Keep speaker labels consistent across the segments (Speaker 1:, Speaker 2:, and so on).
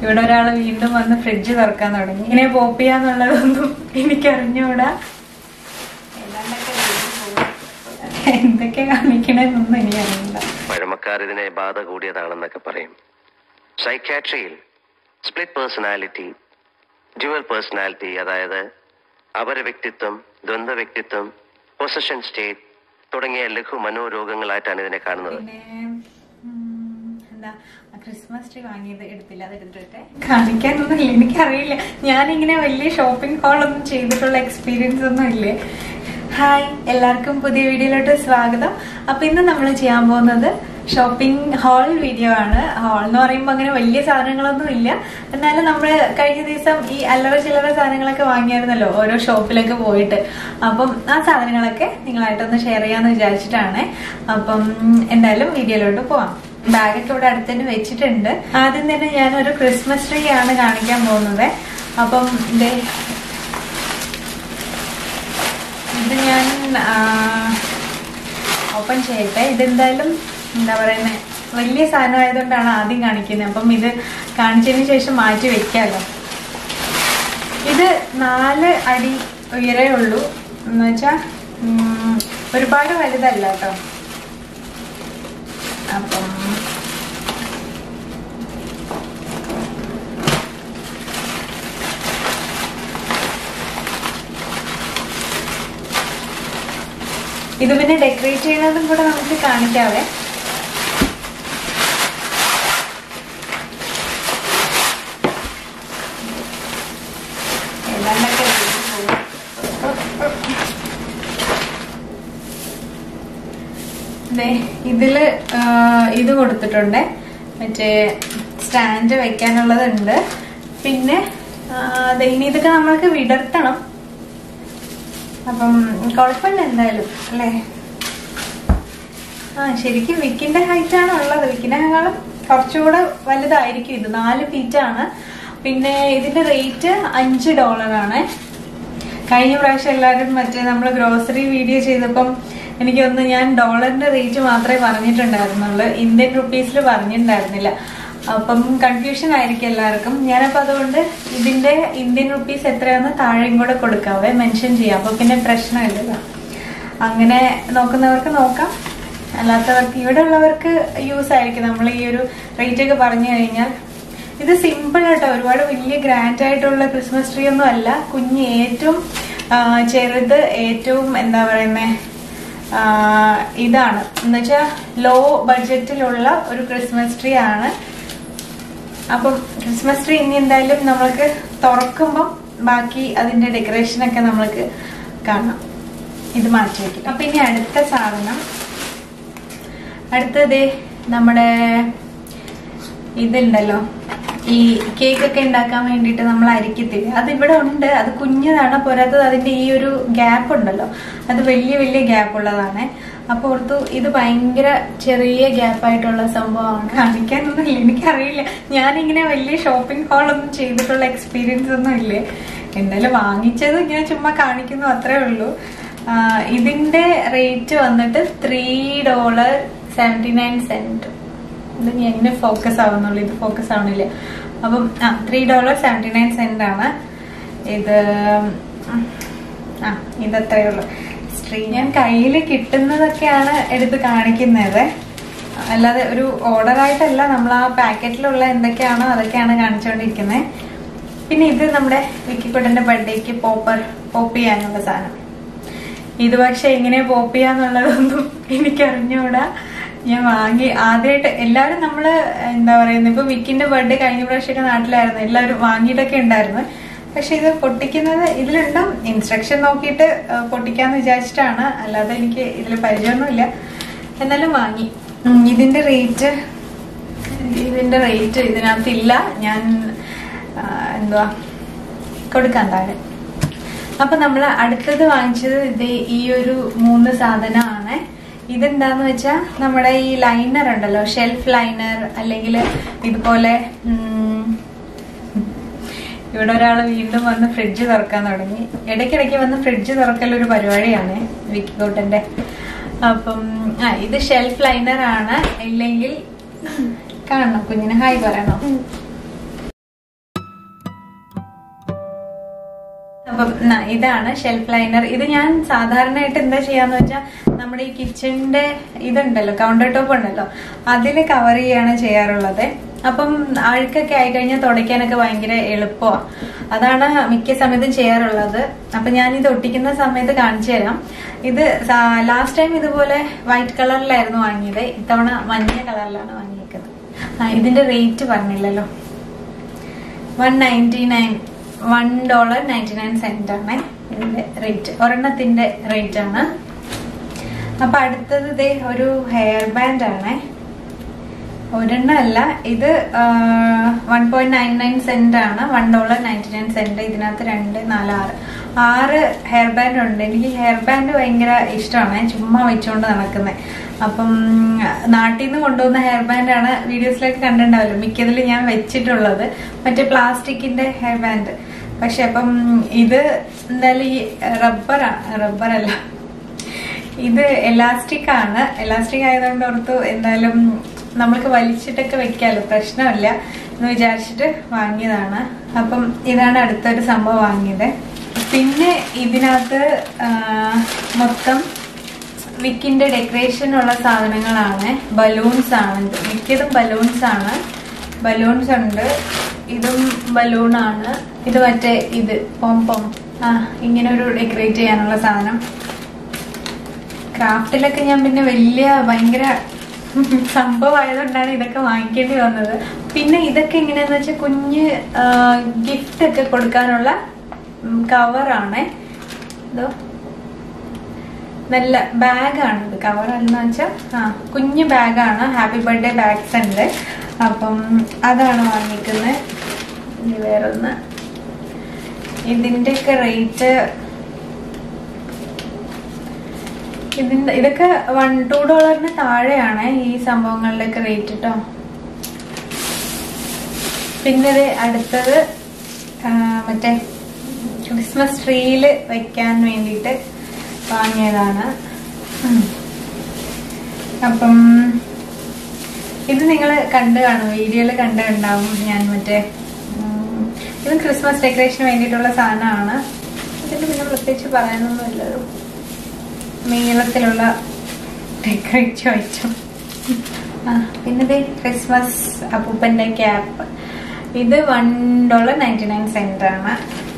Speaker 1: ഇവിടെ ഒരാൾ വീണ്ടും വന്ന് ഫ്രിഡ്ജ് തുറക്കാൻ തുടങ്ങി ഇങ്ങനെ പോപ്പ് ചെയ്യാന്നുള്ളതൊന്നും എനിക്കറിഞ്ഞൂടാ ഏതാണ്ടൊക്കെ ചെയ്തു പോകും. എന്തൊക്കെ കാണിക്കണമെന്നൊന്നും എനിക്കറിയില്ല
Speaker 2: പഴമക്കാർ ഇതിനെ ബാധ കൂടിയതാണെന്നൊക്കെ പറയും സൈക്യാട്രിയിൽ സ്പ്ലിറ്റ് പേഴ്സണാലിറ്റി ഡ്യുവൽ പേഴ്സണാലിറ്റി അതായത് അപര വ്യക്തിത്വം ദ്വന്ദ്വ വ്യക്തിത്വം പൊസഷൻ സ്റ്റേറ്റ് തുടങ്ങിയ ലഘു മനോരോഗങ്ങളായിട്ടാണ് ഇതിനെ കാണുന്നത്
Speaker 1: പിന്നെ ഉം, എന്താ ആ ക്രിസ്മസ് ട്രീ വാങ്ങിയത് എടുത്തില്ല അത് എടുത്തിട്ടെ കാണിക്കാനൊന്നുമില്ല എനിക്കറിയില്ല ഞാനിങ്ങനെ വലിയ ഷോപ്പിംഗ് ഹാളൊന്നും ചെയ്തിട്ടുള്ള എക്സ്പീരിയൻസ് ഒന്നും ഇല്ലേ ഹായ് എല്ലാവർക്കും പുതിയ വീഡിയോയിലോട്ട് സ്വാഗതം അപ്പൊ ഇന്ന് നമ്മൾ ചെയ്യാൻ പോകുന്നത് ഷോപ്പിംഗ് ഹാൾ വീഡിയോ ആണ് ഹാൾ എന്ന് പറയുമ്പോൾ അങ്ങനെ വലിയ സാധനങ്ങളൊന്നും ഇല്ല എന്നാലും നമ്മൾ കഴിഞ്ഞ ദിവസം ഈ അല്ലറ ചില്ലറ സാധനങ്ങളൊക്കെ വാങ്ങിയായിരുന്നല്ലോ ഓരോ ഷോപ്പിലൊക്കെ പോയിട്ട് അപ്പം ആ സാധനങ്ങളൊക്കെ നിങ്ങളായിട്ടൊന്ന് ഷെയർ ചെയ്യാന്ന് വിചാരിച്ചിട്ടാണ് അപ്പം എന്തായാലും വീഡിയോയിലോട്ട് പോവാം ബാഗൊക്കെ ഇവിടെ അടുത്ത് തന്നെ വെച്ചിട്ടുണ്ട് ആദ്യം തന്നെ ഞാൻ ഒരു ക്രിസ്മസ് ട്രീ ആണ് കാണിക്കാൻ പോകുന്നത് അപ്പം ദേ ഇത് ഞാൻ ഓപ്പൺ ചെയ്യട്ടെ ഇതെന്തായാലും എന്താ പറയുന്നത് വലിയ സാധനം ആയതുകൊണ്ടാണ് ആദ്യം കാണിക്കുന്നത് അപ്പം ഇത് കാണിച്ചതിന് ശേഷം മാറ്റി വെക്കാമല്ലോ ഇത് നാല് അടി ഉയരേ ഉള്ളൂ എന്ന് വെച്ചാ ഉം, ഒരുപാട് വലുതല്ല കേട്ടോ അപ്പം ഇത് പിന്നെ ഡെക്കറേറ്റ് ചെയ്യുന്നതും കൂടെ നമുക്ക് കാണിക്കാവേ ഏതാണ്ടൊക്കെ ചെയ്ത് പോകും. ദേ, ഇതില് ആ, ഇത് കൊടുത്തിട്ടുണ്ട് മറ്റേ സ്റ്റാൻഡ് വെക്കാനുള്ളതുണ്ട് പിന്നെ ആ, ദേ, ഇനി ഇതൊക്കെ നമ്മൾക്ക് വിടർത്തണം അപ്പം കുഴപ്പമില്ല എന്തായാലും അല്ലേ ആ ശരിക്കും വിക്കിന്റെ ഹൈറ്റ് ആണ് ഉള്ളത് വിക്കിനേക്കാളും കുറച്ചുകൂടെ വലുതായിരിക്കും ഇത് നാല് ഫീറ്റ് ആണ് പിന്നെ ഇതിന്റെ റേറ്റ് അഞ്ച് ഡോളർ ആണ് കഴിഞ്ഞ പ്രാവശ്യം എല്ലാവരും മറ്റേ നമ്മൾ ഗ്രോസറി വീഡിയോ ചെയ്തപ്പം എനിക്കൊന്ന് ഞാൻ ഡോളറിന്റെ റേറ്റ് മാത്രമേ പറഞ്ഞിട്ടുണ്ടായിരുന്നുള്ളൂ ഇന്ത്യൻ റുപ്പീസിൽ പറഞ്ഞിട്ടുണ്ടായിരുന്നില്ല അപ്പം കൺഫ്യൂഷൻ ആയിരിക്കും എല്ലാവർക്കും ഞാനപ്പോൾ അതുകൊണ്ട് ഇതിന്റെ ഇന്ത്യൻ റുപ്പീസ് എത്രയാണെന്ന് താഴെയും കൂടെ കൊടുക്കാവേ മെൻഷൻ ചെയ്യാം അപ്പൊ പിന്നെ പ്രശ്നമില്ലല്ലോ അങ്ങനെ നോക്കുന്നവർക്ക് നോക്കാം അല്ലാത്തവർക്ക് ഇവിടെ ഉള്ളവർക്ക് യൂസ് ആയിരിക്കും നമ്മൾ ഈ ഒരു റേറ്റ് ഒക്കെ പറഞ്ഞു കഴിഞ്ഞാൽ ഇത് സിമ്പിൾ ആട്ടോ ഒരുപാട് വലിയ ഗ്രാൻഡ് ആയിട്ടുള്ള ക്രിസ്മസ് ട്രീ ഒന്നും അല്ല കുഞ്ഞ് ഏറ്റവും ആ, ചെറുത് ഏറ്റവും എന്താ പറയുന്നേ ആ, ഇതാണ് എന്നുവെച്ചാൽ ലോ ബഡ്ജറ്റിലുള്ള ഒരു ക്രിസ്മസ് ട്രീ ആണ് അപ്പം ക്രിസ്മസ് ട്രീ ഇനി എന്തായാലും നമ്മൾക്ക് തുറക്കുമ്പം ബാക്കി അതിന്റെ ഡെക്കറേഷൻ ഒക്കെ നമ്മൾക്ക് കാണാം ഇത് മാറ്റി വെക്കും അപ്പൊ ഇനി അടുത്ത സാധനം അടുത്തത് നമ്മുടെ ഇതുണ്ടല്ലോ ഈ കേക്ക് ഒക്കെ ഉണ്ടാക്കാൻ വേണ്ടിയിട്ട് നമ്മൾ അരിക്കത്തില്ല അത് ഇവിടെ ഉണ്ട് അത് കുഞ്ഞതാണ് പോരാത്തത് അതിന്റെ ഈ ഒരു ഗ്യാപ്പ് ഉണ്ടല്ലോ അത് വലിയ വലിയ ഗ്യാപ്പ് ഉള്ളതാണ് അപ്പൊ ഓർത്തു ഇത് ഭയങ്കര ചെറിയ ഗ്യാപ്പ് ആയിട്ടുള്ള സംഭവമാണ് കാണിക്കാനൊന്നുമില്ല എനിക്കറിയില്ല ഞാനിങ്ങനെ വലിയ ഷോപ്പിംഗ് ഹാളൊന്നും ചെയ്തിട്ടുള്ള എക്സ്പീരിയൻസ് ഒന്നും ഇല്ലേ എന്തായാലും വാങ്ങിച്ചത് ഇങ്ങനെ ചുമ്മാ കാണിക്കുന്നു അത്രേ ഉള്ളൂ ആ, ഇതിന്റെ റേറ്റ് വന്നിട്ട് three dollar seventy nine cent ഇത് ഞാൻ എങ്ങനെ ഫോക്കസ് ആവുന്നുള്ളൂ ഇത് ഫോക്കസ് ആവണില്ല അപ്പം ആ three dollar seventy nine cent ആണ് ഇത് ഉം, ആ ഇതത്രേ ഉള്ളൂ സ്ട്രീ ഞാൻ കയ്യിൽ കിട്ടുന്നതൊക്കെയാണ് എടുത്ത് കാണിക്കുന്നത് അല്ലാതെ ഒരു ഓർഡർ ആയിട്ടല്ല നമ്മൾ ആ പാക്കറ്റിലുള്ള എന്തൊക്കെയാണോ അതൊക്കെയാണ് കാണിച്ചുകൊണ്ടിരിക്കുന്നത് പിന്നെ ഇത് നമ്മുടെ വിക്കിക്കുട്ടന്റെ ബർത്ത്ഡേക്ക് പോപ്പർ പോപ്പ് ചെയ്യാനുള്ള സാധനം ഇത് പക്ഷെ എങ്ങനെ പോപ്പ് ചെയ്യാന്നുള്ളതൊന്നും എനിക്കറിഞ്ഞൂടാ ഞാൻ വാങ്ങി ആദ്യമായിട്ട് എല്ലാവരും നമ്മള് എന്താ പറയുന്നത് ഇപ്പൊ വിക്കിന്റെ ബർത്ത്ഡേ കഴിഞ്ഞ പ്രാവശ്യമൊക്കെ നാട്ടിലായിരുന്നു എല്ലാവരും വാങ്ങിയിട്ടൊക്കെ ഉണ്ടായിരുന്നു പക്ഷെ ഇത് പൊട്ടിക്കുന്നത് ഇതിലുണ്ടോ ഇൻസ്ട്രക്ഷൻ നോക്കിയിട്ട് ആ, പൊട്ടിക്കാന്ന് വിചാരിച്ചിട്ടാണ് അല്ലാതെ എനിക്ക് ഇതിൽ പരിചയമൊന്നുമില്ല എന്നാലും വാങ്ങി ഉം, ഇതിന്റെ റേറ്റ് ഇതിന്റെ റേറ്റ് ഇതിനകത്തില്ല ഞാൻ ആ, എന്തുവാ കൊടുക്കാൻ താഴെ അപ്പൊ നമ്മൾ അടുത്തത് വാങ്ങിച്ചത് ഇത് ഈ ഒരു മൂന്ന് സാധനമാണ് ഇതെന്താന്ന് വെച്ചാ നമ്മുടെ ഈ ലൈനർ ഉണ്ടല്ലോ ഷെൽഫ് ലൈനർ അല്ലെങ്കിൽ ഇതുപോലെ ഉം, ഇവിടെ ഒരാൾ വീണ്ടും വന്ന് ഫ്രിഡ്ജ് തുറക്കാൻ തുടങ്ങി ഇടയ്ക്കിടയ്ക്ക് വന്ന് ഫ്രിഡ്ജ് തുറക്കൽ ഒരു പരിപാടിയാണ് വിക്കിക്കോട്ടന്റെ അപ്പം ആ ഇത് ഷെൽഫ് ലൈനർ ആണ് ഇല്ലെങ്കിൽ കാണണം കുഞ്ഞിന് ഹായ് പറയണോ അപ്പം ന- ഇതാണ് ഷെൽഫ് ലൈനർ ഇത് ഞാൻ സാധാരണയായിട്ട് എന്താ ചെയ്യാന്ന് വെച്ചാൽ നമ്മുടെ ഈ കിച്ചണിന്റെ ഇതുണ്ടല്ലോ കൗണ്ടർ ടോപ്പ് ഉണ്ടല്ലോ അതിൽ കവർ ചെയ്യാണ് ചെയ്യാറുള്ളത് അപ്പം അഴുക്കൊക്കെ ആയിക്കഴിഞ്ഞാൽ തുടയ്ക്കാനൊക്കെ ഭയങ്കര എളുപ്പമാണ് അതാണ് മിക്ക സമയത്തും ചെയ്യാറുള്ളത് അപ്പൊ ഞാൻ ഇത് ഒട്ടിക്കുന്ന സമയത്ത് കാണിച്ചു തരാം ഇത് ലാസ്റ്റ് ടൈം ഇതുപോലെ വൈറ്റ് കളറിലായിരുന്നു വാങ്ങിയത് ഇത്തവണ മഞ്ഞ കളറിലാണ് വാങ്ങിയിരിക്കുന്നത് ആ ഇതിന്റെ റേറ്റ് പറഞ്ഞില്ലല്ലോ one ninety nine one dollar ninety nine cent ആണ് ഇതിന്റെ റേറ്റ് ഒരെണ്ണത്തിന്റെ റേറ്റ് ആണ് അപ്പൊ അടുത്തത് ദേ ഒരു ഹെയർ ബാൻഡ് ആണ് ഒരെണ്ണം അല്ല ഇത് one point nine nine cent ആണ് one dollar ninety nine cent ഇതിനകത്ത് രണ്ട് നാല് ആറ് ആറ് ഹെയർ ബാൻഡ് ഉണ്ട് എനിക്ക് ഹെയർ ബാൻഡ് ഭയങ്കര ഇഷ്ടമാണ് ചുമ്മാ വെച്ചുകൊണ്ട് നടക്കുന്നത് അപ്പം നാട്ടിൽ നിന്ന് കൊണ്ടുവന്ന ഹെയർ ബാൻഡ് ആണ് വീഡിയോസിലൊക്കെ കണ്ടിട്ടുണ്ടാവല്ലോ മിക്കതിൽ ഞാൻ വെച്ചിട്ടുള്ളത് മറ്റേ പ്ലാസ്റ്റിക്കിന്റെ ഹെയർ ബാൻഡ് പക്ഷെ അപ്പം ഇത് എന്തായാലും ഈ റബ്ബറാണ് റബ്ബറല്ല ഇത് എലാസ്റ്റിക് ആണ് എലാസ്റ്റിക് ആയതുകൊണ്ട് ഓർത്തു എന്തായാലും നമ്മൾക്ക് വലിച്ചിട്ടൊക്കെ വെക്കാലോ പ്രശ്നമില്ല എന്ന് വിചാരിച്ചിട്ട് വാങ്ങിയതാണ് അപ്പം ഇതാണ് അടുത്തൊരു സംഭവം വാങ്ങിയത് പിന്നെ ഇതിനകത്ത് ആ, മൊത്തം വിക്കിന്റെ ഡെക്കറേഷൻ ഉള്ള സാധനങ്ങളാണ് ബലൂൺസ് ആണ് ഇത് മിക്കതും ബലൂൺസ് ആണ് ബലൂൺസ് ഉണ്ട് ഇതും ബലൂണാണ് ഇത് മറ്റേ ഇത് പോം പോം ആ ഇങ്ങനെ ഒരു ഡെക്കറേറ്റ് ചെയ്യാനുള്ള സാധനം ക്രാഫ്റ്റിലൊക്കെ ഞാൻ പിന്നെ വലിയ ഭയങ്കര സംഭവമായതുകൊണ്ടാണ് ഇതൊക്കെ വാങ്ങിക്കേണ്ടി വന്നത് പിന്നെ ഇതൊക്കെ എങ്ങനെയാന്ന് വെച്ചാൽ കുഞ്ഞ് ഗിഫ്റ്റ് ഒക്കെ കൊടുക്കാനുള്ള കവറാണ് ഇതോ നല്ല ബാഗാണ് ഇത് കവർ എന്ന് വെച്ചാൽ ആ കുഞ്ഞു ബാഗാണ് ഹാപ്പി ബർത്ത്ഡേ ബാഗ്സ് ഉണ്ട് അപ്പം അതാണ് വാങ്ങിക്കുന്നത് ഇനി വേറൊന്ന് ഇതിൻ്റെയൊക്കെ റേറ്റ് ഇതിന്റെ ഇതൊക്കെ വൺ ടു ഡോളറിന് താഴെയാണ് ഈ സംഭവങ്ങളുടെയൊക്കെ റേറ്റ് കേട്ടോ പിന്നെ ഇത് അടുത്തത് ആ, മറ്റേ ക്രിസ്മസ് ട്രീയിൽ വെക്കാൻ വേണ്ടിയിട്ട് വാങ്ങിയതാണ് ഉം. അപ്പം ഇത് നിങ്ങൾ കണ്ടു കാണും വീഡിയോയിൽ കണ്ടുണ്ടാവും ഞാൻ മറ്റേ ഉം, ഇത് ക്രിസ്മസ് ഡെക്കറേഷന് വേണ്ടിയിട്ടുള്ള സാധനമാണ് ഇതിന് പിന്നെ പ്രത്യേകിച്ച് പറയാനൊന്നുമില്ലല്ലോ നീളത്തിലുള്ള ഡെക്കറേറ്റ് ഐറ്റം ആ പിന്നെ ഇത് ക്രിസ്മസ് അപ്പൂപ്പന്റെ ക്യാപ്പ് ഇത് one dollar ninety nine cent ആണ്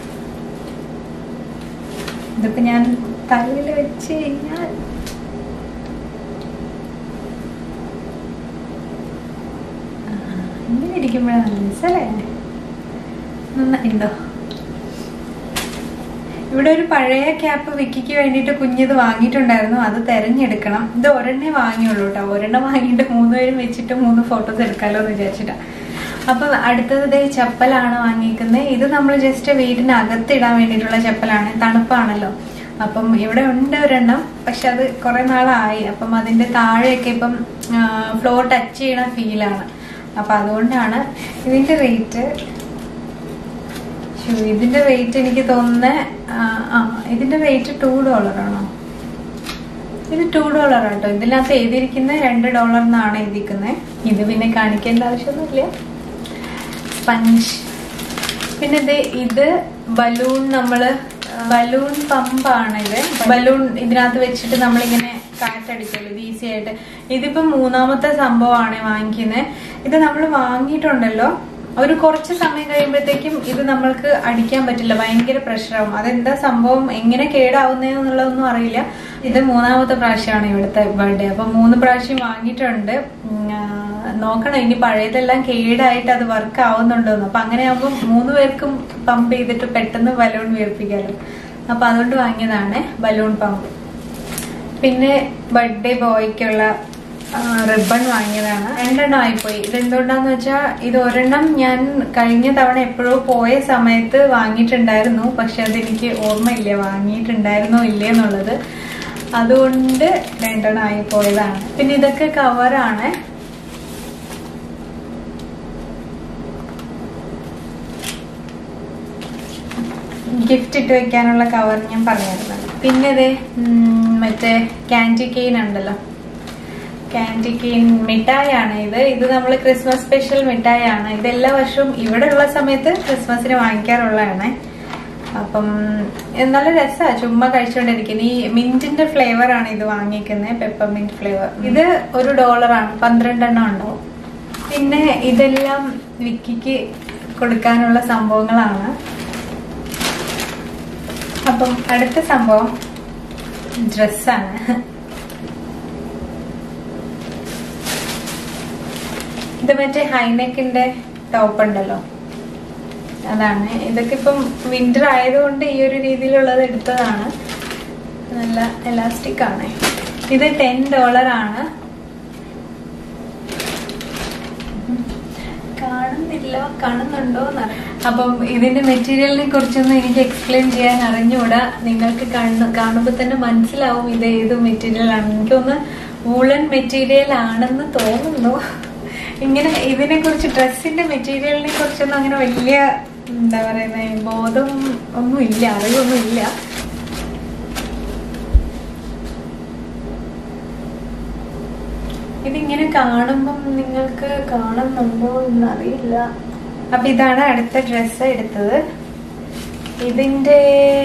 Speaker 1: ഇതിപ്പോ ഞാൻ തലയിൽ വെച്ച് കഴിഞ്ഞാൽ ആ, ഇങ്ങനെ ഇരിക്കുമ്പോഴാണ് നല്ല രസമല്ലേ നന്നായിട്ടുണ്ടോ ഇവിടെ ഒരു പഴയ ക്യാപ്പ് വിക്കിക്ക് വേണ്ടിയിട്ട് കുഞ്ഞിത് വാങ്ങിയിട്ടുണ്ടായിരുന്നു അത് തെരഞ്ഞെടുക്കണം ഇത് ഒരെണ്ണേ വാങ്ങിയുള്ളൂ കേട്ടോ ഒരെണ്ണം വാങ്ങിയിട്ട് മൂന്നുപേരും വെച്ചിട്ട് മൂന്ന് ഫോട്ടോസ് എടുക്കാലോ എന്ന് വിചാരിച്ചിട്ടാ അപ്പൊ അടുത്തത് ദേ ചപ്പലാണ് വാങ്ങിയിരിക്കുന്നത് ഇത് നമ്മൾ ജസ്റ്റ് വീടിനകത്ത് ഇടാൻ വേണ്ടിയിട്ടുള്ള ചപ്പലാണ് തണുപ്പാണല്ലോ അപ്പം ഇവിടെ ഉണ്ട് ഒരെണ്ണം പക്ഷെ അത് കുറെ നാളായി അപ്പം അതിന്റെ താഴെയൊക്കെ ഇപ്പം ഫ്ലോർ ടച്ച് ചെയ്യണ ഫീലാണ് അപ്പൊ അതുകൊണ്ടാണ് ഇതിന്റെ റേറ്റ് ശോ, ഇതിന്റെ റേറ്റ് എനിക്ക് തോന്നുന്ന ആ ഇതിന്റെ റേറ്റ് ടു ഡോളർ ആണോ ഇത് ടു ഡോളർ ആട്ടോ ഇതിനകത്ത് എഴുതിയിരിക്കുന്ന രണ്ട് ഡോളർ എന്നാണ് എഴുതിയിരിക്കുന്നത് ഇത് പിന്നെ കാണിക്കേണ്ട ആവശ്യമൊന്നുമില്ല സ്പഞ്ച് പിന്നെ ഇത് ഇത് ബലൂൺ നമ്മള് ബലൂൺ പമ്പാണ് ഇത് ബലൂൺ ഇതിനകത്ത് വെച്ചിട്ട് നമ്മളിങ്ങനെ കാറ്റടിക്കുമല്ലോ ഇത് ഈസി ആയിട്ട് ഇതിപ്പോ മൂന്നാമത്തെ സംഭവമാണ് വാങ്ങിക്കുന്നത് ഇത് നമ്മൾ വാങ്ങിയിട്ടുണ്ടല്ലോ ഒരു കുറച്ച് സമയം കഴിയുമ്പോഴത്തേക്കും ഇത് നമ്മൾക്ക് അടിക്കാൻ പറ്റില്ല ഭയങ്കര പ്രഷറാവും അതെന്താ സംഭവം എങ്ങനെ കേടാവുന്നതെന്നുള്ളതൊന്നും അറിയില്ല ഇത് മൂന്നാമത്തെ പ്രാവശ്യമാണ് ഇവിടുത്തെ ബർത്ത്ഡേ അപ്പൊ മൂന്ന് പ്രാവശ്യം വാങ്ങിയിട്ടുണ്ട് ഉം, ആ, നോക്കണം ഇനി പഴയതെല്ലാം കേടായിട്ട് അത് വർക്ക് ആവുന്നുണ്ടോന്ന് അപ്പൊ അങ്ങനെ ആകുമ്പോൾ മൂന്ന് പേർക്കും പമ്പ് ചെയ്തിട്ട് പെട്ടെന്ന് ബലൂൺ വീർപ്പിക്കാമല്ലോ അപ്പൊ അതുകൊണ്ട് വാങ്ങിയതാണ് ബലൂൺ പമ്പ് പിന്നെ ബർത്ത്ഡേ ബോയ്ക്കുള്ള റിബൺ വാങ്ങിയതാണ് രണ്ടെണ്ണം ആയിപ്പോയി ഇതെന്തുകൊണ്ടാന്ന് വെച്ചാൽ ഇത് ഒരെണ്ണം ഞാൻ കഴിഞ്ഞ തവണ എപ്പോഴോ പോയ സമയത്ത് വാങ്ങിയിട്ടുണ്ടായിരുന്നു പക്ഷെ അതെനിക്ക് ഓർമ്മയില്ല വാങ്ങിയിട്ടുണ്ടായിരുന്നോ ഇല്ലേ എന്നുള്ളത് അതുകൊണ്ട് രണ്ടെണ്ണം ആയി പോയതാണ് പിന്നെ ഇതൊക്കെ കവറാണ് ഗിഫ്റ്റ് ഇട്ട് വെക്കാനുള്ള കവർ ഞാൻ പറഞ്ഞിരുന്നു പിന്നെ ഇത് മറ്റേ കാൻഡി കെയിൻ ഉണ്ടല്ലോ കാൻഡി കെയിൻ മിഠായാണ് ഇത് ഇത് നമ്മൾ ക്രിസ്മസ് സ്പെഷ്യൽ മിഠായാണ് ഇത് എല്ലാ വർഷവും ഇവിടെ ഉള്ള സമയത്ത് ക്രിസ്മസിന് വാങ്ങിക്കാറുള്ളതാണ് അപ്പം ഇത് നല്ല രസമാണ് ചുമ്മാ കഴിച്ചുകൊണ്ടിരിക്കുന്നത് ഈ മിന്റിന്റെ ഫ്ലേവർ ആണ് ഇത് വാങ്ങിക്കുന്നത് പെപ്പർ മിന്റ് ഫ്ലേവർ ഇത് ഒരു ഡോളറാണ് പന്ത്രണ്ടെണ്ണം ഉണ്ടാവും പിന്നെ ഇതെല്ലാം വിക്കിക്ക് കൊടുക്കാനുള്ള സംഭവങ്ങളാണ് അപ്പം അടുത്ത സംഭവം ഡ്രസ്സാണ് ഇത് മറ്റേ ഹൈനെക്കിന്റെ ടോപ്പ് ഉണ്ടല്ലോ അതാണ് ഇതൊക്കെ ഇപ്പം വിന്റർ ആയതുകൊണ്ട് ഈ ഒരു രീതിയിലുള്ളത് എടുത്തതാണ് നല്ല എലാസ്റ്റിക് ആണ് ഇത് ടെൻ ഡോളർ ആണ് കാണുന്നില്ല കാണുന്നുണ്ടോ അപ്പം ഇതിന്റെ മെറ്റീരിയലിനെ കുറിച്ചൊന്നും എനിക്ക് എക്സ്പ്ലെയിൻ ചെയ്യാൻ അറിഞ്ഞുകൂടാ നിങ്ങൾക്ക് കാണു കാണുമ്പോൾ തന്നെ മനസ്സിലാവും ഇത് ഏത് മെറ്റീരിയൽ ആണ് എനിക്കൊന്ന് വൂളൻ മെറ്റീരിയൽ ആണെന്ന് തോന്നുന്നു ഇങ്ങനെ ഇതിനെ കുറിച്ച് ഡ്രസ്സിന്റെ മെറ്റീരിയലിനെ കുറിച്ചൊന്നും അങ്ങനെ വലിയ എന്താ പറയുന്നത് ബോധം ഒന്നും ഇല്ല അറിവൊന്നും ഇല്ല ഇതിങ്ങനെ കാണുമ്പം നിങ്ങൾക്ക് കാണുന്നുണ്ടോ എന്നറിയില്ല അപ്പൊ ഇതാണ് അടുത്ത ഡ്രസ്സ് എടുത്തത് ഇതിന്റെ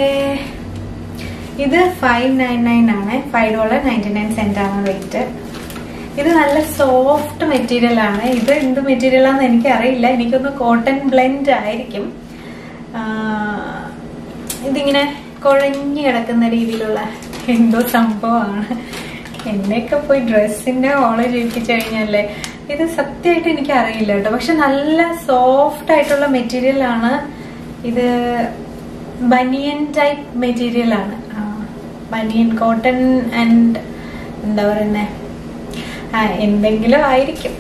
Speaker 1: ഇത് ഫൈവ് നയൻ നയൻ ആണ് five dollar ninety nine cent ആണ് റേറ്റ് ഇത് നല്ല സോഫ്റ്റ് മെറ്റീരിയൽ ആണ് ഇത് എന്ത് മെറ്റീരിയൽ ആണെന്ന് എനിക്ക് അറിയില്ല എനിക്കൊന്ന് കോട്ടൺ ബ്ലെൻഡ് ആയിരിക്കും ആ, ഇതിങ്ങനെ കുഴഞ്ഞു കിടക്കുന്ന രീതിയിലുള്ള എന്തോ സംഭവമാണ് എന്നെയൊക്കെ പോയി ഡ്രസ്സിന്റെ ഹോള് ചെയ്യിപ്പിച്ചു കഴിഞ്ഞാലേ ഇത് സത്യമായിട്ട് എനിക്ക് അറിയില്ല കേട്ടോ പക്ഷെ നല്ല സോഫ്റ്റ് ആയിട്ടുള്ള മെറ്റീരിയൽ ആണ് ഇത് ബനിയൻ ടൈപ്പ് മെറ്റീരിയൽ ആണ് ബനിയൻ കോട്ടൺ ആൻഡ് എന്താ പറയുന്നേ ആ എന്തെങ്കിലും ആയിരിക്കും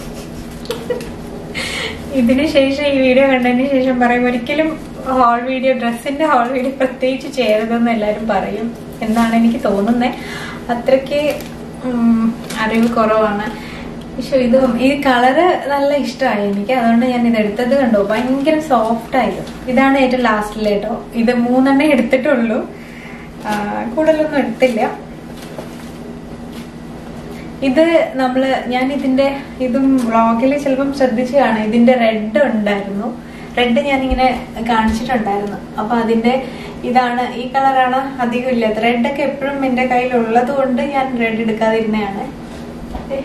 Speaker 1: ഇതിന് ശേഷം ഈ വീഡിയോ കണ്ടതിന് ശേഷം പറയും ഒരിക്കലും ഹോൾ വീഡിയോ ഡ്രസ്സിന്റെ ഹോൾ വീഡിയോ പ്രത്യേകിച്ച് ചെയ്യരുതെന്ന് എല്ലാവരും പറയും എന്നാണ് എനിക്ക് തോന്നുന്നത് അത്രയ്ക്ക് ഉം, അറിവ് കുറവാണ് പക്ഷെ ഇത് ഈ കളറ് നല്ല ഇഷ്ടമായി എനിക്ക് അതുകൊണ്ട് ഞാൻ ഇത് എടുത്തത് കണ്ടോ ഭയങ്കര സോഫ്റ്റ് ആയിരുന്നു ഇതാണ് ഏറ്റവും ലാസ്റ്റിൽ കേട്ടോ ഇത് മൂന്നെണ്ണേ എടുത്തിട്ടുള്ളൂ ആ, കൂടുതലൊന്നും എടുത്തില്ല ഇത് നമ്മള് ഞാൻ ഇതിന്റെ ഇതും വ്ളോഗിൽ ചിലപ്പം ശ്രദ്ധിച്ചു കാണാം ഇതിന്റെ റെഡ് ഉണ്ടായിരുന്നു റെഡ് ഞാൻ ഇങ്ങനെ കാണിച്ചിട്ടുണ്ടായിരുന്നു അപ്പൊ അതിന്റെ ഇതാണ് ഈ കളറാണ് അധികം ഇല്ലാത്ത റെഡ് ഒക്കെ എപ്പോഴും എന്റെ കയ്യിൽ ഉള്ളത് കൊണ്ട് ഞാൻ റെഡ് എടുക്കാതിരുന്നതാണ് ഏ.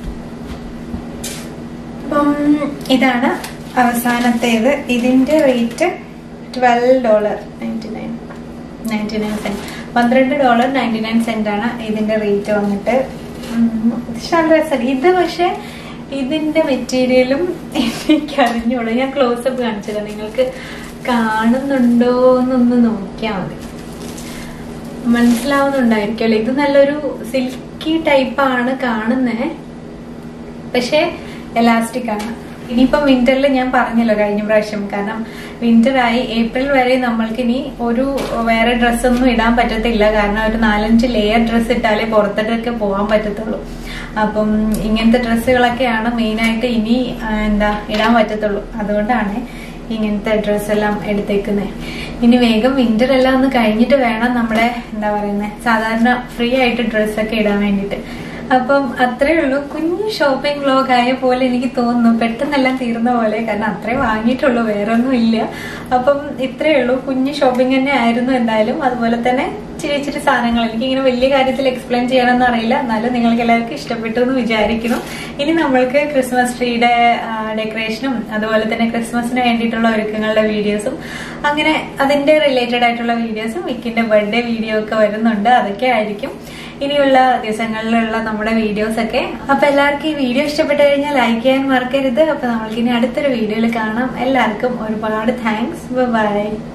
Speaker 1: അപ്പം ഇതാണ് അവസാനത്തേത് ഇതിന്റെ rate twelve dollar ninety nine ninety nine cent പന്ത്രണ്ട് ഡോളർ നയൻറ്റി നയൻ സെന്റ് ആണ് ഇതിന്റെ റേറ്റ് വന്നിട്ട് ഉം, പക്ഷെ നല്ല രസം ഇത് പക്ഷെ ഇതിന്റെ മെറ്റീരിയലും എനിക്ക് അറിഞ്ഞോളൂ ഞാൻ ക്ലോസപ്പ് കാണിച്ചത് നിങ്ങൾക്ക് കാണുന്നുണ്ടോ എന്നൊന്ന് നോക്കിയാൽ മതി മനസ്സിലാവുന്നുണ്ടായിരിക്കുമല്ലോ ഇത് നല്ലൊരു സിൽക്കി ടൈപ്പാണ് കാണുന്നേ പക്ഷേ എലാസ്റ്റിക് ആണ് ഇനിയിപ്പം വിന്ററിൽ ഞാൻ പറഞ്ഞല്ലോ കഴിഞ്ഞ പ്രാവശ്യം കാരണം വിന്റർ ആയി ഏപ്രിൽ വരെ നമ്മൾക്ക് ഇനി ഒരു വേറെ ഡ്രസ്സൊന്നും ഇടാൻ പറ്റത്തില്ല കാരണം ഒരു നാലഞ്ച് ലെയർ ഡ്രസ്സ് ഇട്ടാലേ പുറത്തോട്ടൊക്കെ പോകാൻ പറ്റത്തുള്ളൂ അപ്പം ഇങ്ങനത്തെ ഡ്രസ്സുകളൊക്കെയാണ് മെയിനായിട്ട് ഇനി ആ, എന്താ ഇടാൻ പറ്റത്തുള്ളൂ അതുകൊണ്ടാണ് ഇങ്ങനത്തെ ഡ്രസ്സെല്ലാം എടുത്തേക്കുന്നത് ഇനി വേഗം വിന്റർ എല്ലാം ഒന്ന് കഴിഞ്ഞിട്ട് വേണം നമ്മുടെ എന്താ പറയുന്നത് സാധാരണ ഫ്രീ ആയിട്ട് ഡ്രസ്സൊക്കെ ഇടാൻ വേണ്ടിയിട്ട് അപ്പം അത്രേ ഉള്ളൂ കുഞ്ഞു ഷോപ്പിംഗ് വ്ലോഗ് ആയ പോലെ എനിക്ക് തോന്നുന്നു പെട്ടെന്നെല്ലാം തീർന്ന പോലെ കാരണം അത്രേ വാങ്ങിയിട്ടുള്ളൂ വേറെ ഒന്നും ഇല്ല അപ്പം ഇത്രേ ഉള്ളൂ കുഞ്ഞു ഷോപ്പിംഗ് തന്നെ ആയിരുന്നു എന്തായാലും അതുപോലെ തന്നെ ഇച്ചിരി ഇച്ചിരി സാധനങ്ങൾ എനിക്ക് ഇങ്ങനെ വലിയ കാര്യത്തിൽ എക്സ്പ്ലെയിൻ ചെയ്യണമെന്ന് അറിയില്ല എന്നാലും നിങ്ങൾക്ക് എല്ലാവർക്കും ഇഷ്ടപ്പെട്ടു എന്ന് വിചാരിക്കുന്നു ഇനി നമ്മൾക്ക് ക്രിസ്മസ് ട്രീയുടെ ഡെക്കറേഷനും അതുപോലെ തന്നെ ക്രിസ്മസിന് വേണ്ടിയിട്ടുള്ള ഒരുക്കങ്ങളുടെ വീഡിയോസും അങ്ങനെ അതിന്റെ റിലേറ്റഡ് ആയിട്ടുള്ള വീഡിയോസും വിക്കിന്റെ ബർത്ത്ഡേ വീഡിയോ ഒക്കെ വരുന്നുണ്ട് അതൊക്കെ ആയിരിക്കും ഇനിയുള്ള ദിവസങ്ങളിലുള്ള നമ്മുടെ വീഡിയോസ് ഒക്കെ അപ്പൊ എല്ലാവർക്കും ഈ വീഡിയോ ഇഷ്ടപ്പെട്ടു കഴിഞ്ഞാൽ ലൈക്ക് ചെയ്യാൻ മറക്കരുത് അപ്പൊ നമ്മൾക്ക് ഇനി അടുത്തൊരു വീഡിയോയിൽ കാണാം എല്ലാവർക്കും ഒരുപാട് താങ്ക്സ് ബൈ